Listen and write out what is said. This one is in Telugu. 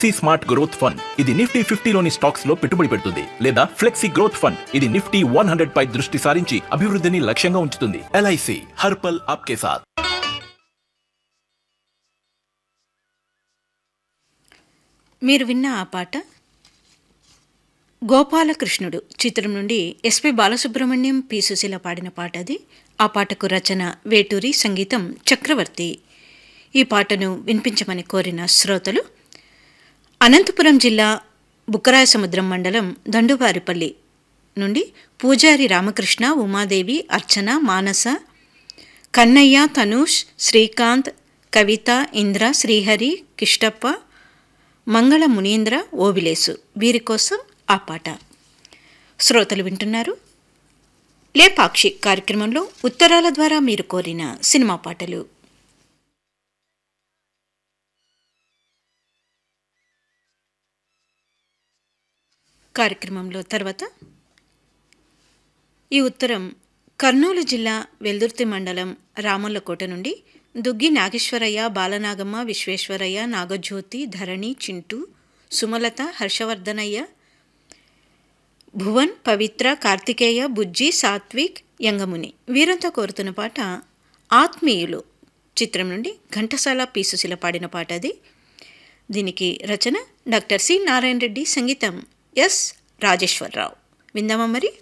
సి స్మార్ట్ గ్రోత్ ఫండ్ ఇది నిఫ్టీ ఫిఫ్టీలోని స్టాక్స్ లో పెట్టుబడి పెడుతుంది లేదా ఫ్లెక్సీ గ్రోత్ ఫండ్ ఇది నిఫ్టీ వన్ హండ్రెడ్ పై దృష్టి సారించి అభివృద్ధిని లక్ష్యంగా ఉంచుతుంది ఎల్ఐసి హర్పల్ ఆప్కే సాథ్ మీరు విన్న ఆ పాట గోపాలకృష్ణుడు చిత్రం నుండి ఎస్పి బాలసుబ్రహ్మణ్యం పి సుశీల పాడిన పాట అది ఆ పాటకు రచన వేటూరి సంగీతం చక్రవర్తి ఈ పాటను వినిపించమని కోరిన శ్రోతలు అనంతపురం జిల్లా బుక్కరాయసముద్రం మండలం దండువారిపల్లి నుండి పూజారి రామకృష్ణ ఉమాదేవి అర్చన మానస కన్నయ్య తనూష్ శ్రీకాంత్ కవిత ఇంద్ర శ్రీహరి కిష్టప్ప మంగళ మునీంద్ర ఓవిలేసు వీరి కోసం ఆ పాట శ్రోతలు వింటున్నారు లేపాక్షి కార్యక్రమంలో ఉత్తరాల ద్వారా మీరు కోరిన సినిమా పాటలు కార్యక్రమంలో తర్వాత ఈ ఉత్తరం కర్నూలు జిల్లా వెల్దుర్తి మండలం రామల్లకోట నుండి దుగ్గి నాగేశ్వరయ్య బాలనాగమ్మ విశ్వేశ్వరయ్య నాగజ్యోతి ధరణి చింటూ సుమలత హర్షవర్ధనయ్య భువన్ పవిత్ర కార్తికేయ బుజ్జి సాత్విక్ యంగముని వీరంతా కోరుతున్న పాట ఆత్మీయులు చిత్రం నుండి ఘంటసాల పీసుశిల పాడిన పాట అది దీనికి రచన డాక్టర్ సి నారాయణ రెడ్డి సంగీతం ఎస్ రాజేశ్వరరావు విందామా మరి